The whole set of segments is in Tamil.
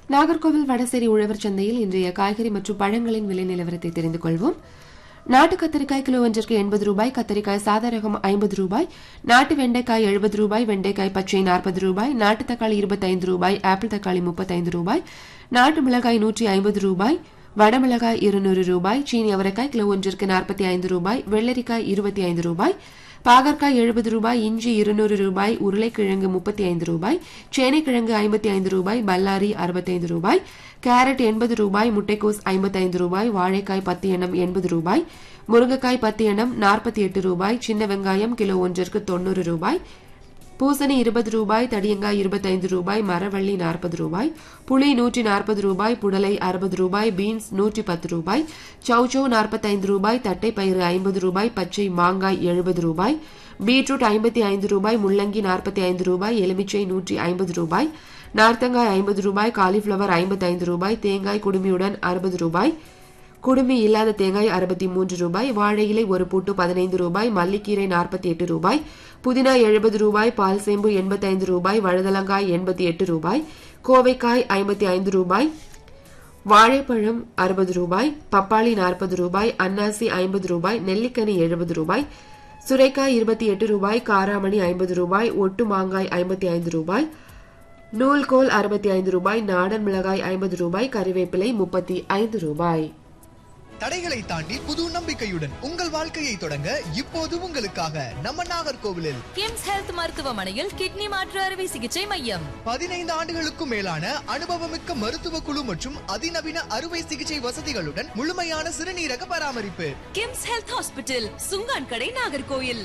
நாகர்கோவில் வடசேரி உழவர் சந்தையில் இன்றைய காய்கறி மற்றும் பழங்களின் விலை நிலவரத்தை தெரிந்து கொள்வோம் நாட்டு கத்தரிக்காய் கிலோ ஒன்றிற்கு எண்பது ரூபாய் கத்தரிக்காய் சாதா ரகம் ஐம்பது ரூபாய் நாட்டு வெண்டைக்காய் எழுபது ரூபாய் வெண்டைக்காய் பச்சை நாற்பது ரூபாய் நாட்டு தக்காளி இருபத்தைந்து ரூபாய் ஆப்பிள் தக்காளி முப்பத்தைந்து ரூபாய் நாட்டு மிளகாய் நூற்றி ஐம்பது ரூபாய் வடமிளகாய் இருநூறு ரூபாய் சீனி அவரைக்காய் கிலோ ஒன்றிற்கு நாற்பத்தி ஐந்து ரூபாய் வெள்ளரிக்காய் இருபத்தி ஐந்து ரூபாய் பாகற்காய் எழுபது ரூபாய் இஞ்சி இருநூறு ரூபாய் உருளைக்கிழங்கு முப்பத்தி ஐந்து ரூபாய் சேனைக்கிழங்கு ஐம்பத்தி ஐந்து ரூபாய் பல்லாரி அறுபத்தைந்து ரூபாய் கேரட் எண்பது ரூபாய் முட்டைக்கோஸ் ஐம்பத்தைந்து ரூபாய் வாழைக்காய் பத்து எண்ணம் எண்பது ரூபாய் முருங்கைக்காய் பத்து எண்ணம் நாற்பத்தி எட்டு ரூபாய் சின்ன வெங்காயம் கிலோ ஒன்றிற்கு தொண்ணூறு ரூபாய் பூசணி இருபது ரூபாய் தடியங்காய் இருபத்தைந்து ரூபாய் மரவள்ளி நாற்பது ரூபாய் புளி நூற்றி நாற்பது ரூபாய் புடலை அறுபது ரூபாய் பீன்ஸ் நூற்றி பத்து ரூபாய் சௌச்சௌ நாற்பத்தைந்து ரூபாய் தட்டைப்பயிறு ஐம்பது ரூபாய் பச்சை மாங்காய் எழுபது ரூபாய் பீட்ரூட் ஐம்பத்தி ஐந்து ரூபாய் முள்ளங்கி நாற்பத்தி ஐந்து ரூபாய் எலுமிச்சை நூற்றி ஐம்பது ரூபாய் நார்த்தங்காய் ஐம்பது ரூபாய் காலிஃபிளவர் ஐம்பத்தைந்து ரூபாய் தேங்காய் குடுமியுடன் அறுபது ரூபாய் குடுமி இல்லாத தேங்காய் அறுபத்தி மூன்று ரூபாய் வாழை இலை ஒரு பூட்டு பதினைந்து ரூபாய் மல்லிக்கீரை நாற்பத்தி எட்டு ரூபாய் புதினா எழுபது ரூபாய் பால் சேம்பு எண்பத்தைந்து ரூபாய் வழுதலங்காய் எண்பத்தி எட்டு ரூபாய் கோவைக்காய் ஐம்பத்தி ஐந்து ரூபாய் வாழைப்பழம் அறுபது ரூபாய் பப்பாளி நாற்பது ரூபாய் அன்னாசி ஐம்பது ரூபாய் நெல்லிக்கனி எழுபது ரூபாய் சுரைக்காய் இருபத்தி எட்டு ரூபாய் காராமணி ஐம்பது ரூபாய் ஒட்டு மாங்காய் ஐம்பத்தி ஐந்து ரூபாய் நூல்கோல் அறுபத்தி ஐந்து ரூபாய் நாடன் மிளகாய் ஐம்பது ரூபாய் கறிவேப்பிலை முப்பத்தி ஐந்து ரூபாய் தடைகளை தாண்டி புது நம்பிக்கையுடன் உங்கள் வாழ்க்கையை தொடங்க இப்போது உங்களுக்காக நம்ம நாகர்கோவிலில் கிம்ஸ் ஹெல்த் மருத்துவமனையில் கிட்னி மாற்று அறுவை சிகிச்சை மையம் பதினைந்து ஆண்டுகளுக்கும் மேலான அனுபவமிக்க மருத்துவ குழு மற்றும் அதிநவீன அறுவை சிகிச்சை வசதிகளுடன் முழுமையான சிறுநீரக பராமரிப்பு கிம்ஸ் ஹெல்த் ஹாஸ்பிட்டல் சுங்கான் கடை நாகர்கோயில்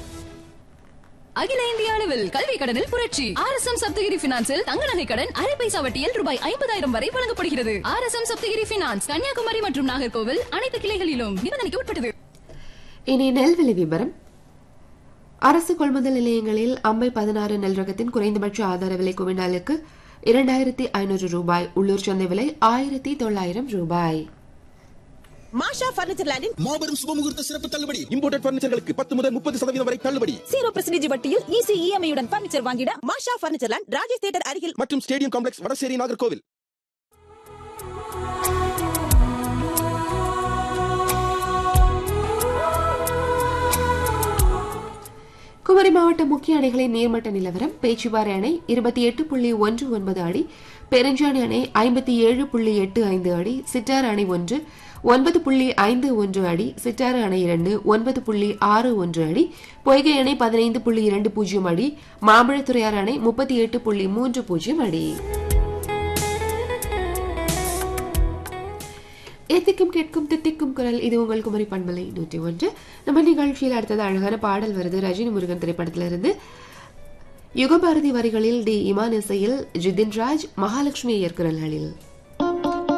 அகில இந்திய அளவில் கல்வி கடனில் புரட்சி ஆர் எஸ் எம் சப்தகிரி பினான்சில் தங்க நகை கடன் அரை பைசா வட்டியில் ரூபாய் ஐம்பதாயிரம் வரை வழங்கப்படுகிறது R S M Saptagiri finance Kanyakumari மற்றும் நாகர்கோவில் அனைத்து கிளைகளிலும் நிபந்தனைக்கு உட்பட்டது இனி நெல் விலை விவரம் அரசு கொள்முதல் நிலையங்களில் அம்பை பதினாறு நெல் ரகத்தின் குறைந்தபட்ச ஆதார விலை குவிண்டாலுக்கு இரண்டாயிரத்தி ஐநூறு ரூபாய் உள்ளூர் சந்தை விலை ஆயிரத்தி தொள்ளாயிரம் ரூபாய் மாஷா பர்னிச்சர் லேண்டின் மாபெரும் சுபமுகூர்த்த சிறப்பு தள்ளுபடி இம்போர்டட் பர்னிச்சர்களுக்கு பத்து முதல் முப்பது சதவீதம் வரை தள்ளுபடி ஜீரோ பர்சன்டேஜ் வட்டியில் ஈஸி இஎம்ஐ உடன் பர்னிச்சர் வாங்கிட Masha furniture land Rajesh theatre அருகில் மற்றும் ஸ்டேடியம் காம்ப்ளெக்ஸ் வடசேரி நாகர்கோவில் குமரி மாவட்ட முக்கிய அணைகளின் நீர்மட்ட நிலவரம் பேச்சுவாறு அணை இருபத்தி எட்டு புள்ளி ஒன்று ஒன்பது அடி பெருஞ்சாணி அணை ஐம்பத்தி ஏழு புள்ளி எட்டு ஐந்து அடி சிറ്റാறு அணை ஒன்று ஒன்பது புள்ளி ஐந்து ஒன்று அடி சிറ്റാறு அணை இரண்டு ஒன்பது புள்ளி ஆறு ஒன்று அடி பொய்கை அணை பதினைந்து புள்ளி இரண்டு பூஜ்ஜியம் அடி மாம்பழத்துறையார் அணை முப்பத்தி எட்டு புள்ளி மூன்று பூஜ்ஜியம் அடி எத்திக்கும் கேட்கும் தித்திக்கும் குரல் இது உங்கள் குமரி பண்பலை நூற்றி ஒன்று நம்ம நிகழ்ச்சியில் அடுத்தது அழகான பாடல் வருது ரஜினி முருகன் திரைப்படத்திலிருந்து யுகபாரதி வரிகளில் டி இமான் இசையில் ஜிதின் ராஜ் மகாலட்சுமி ஐயர் குரல்களில்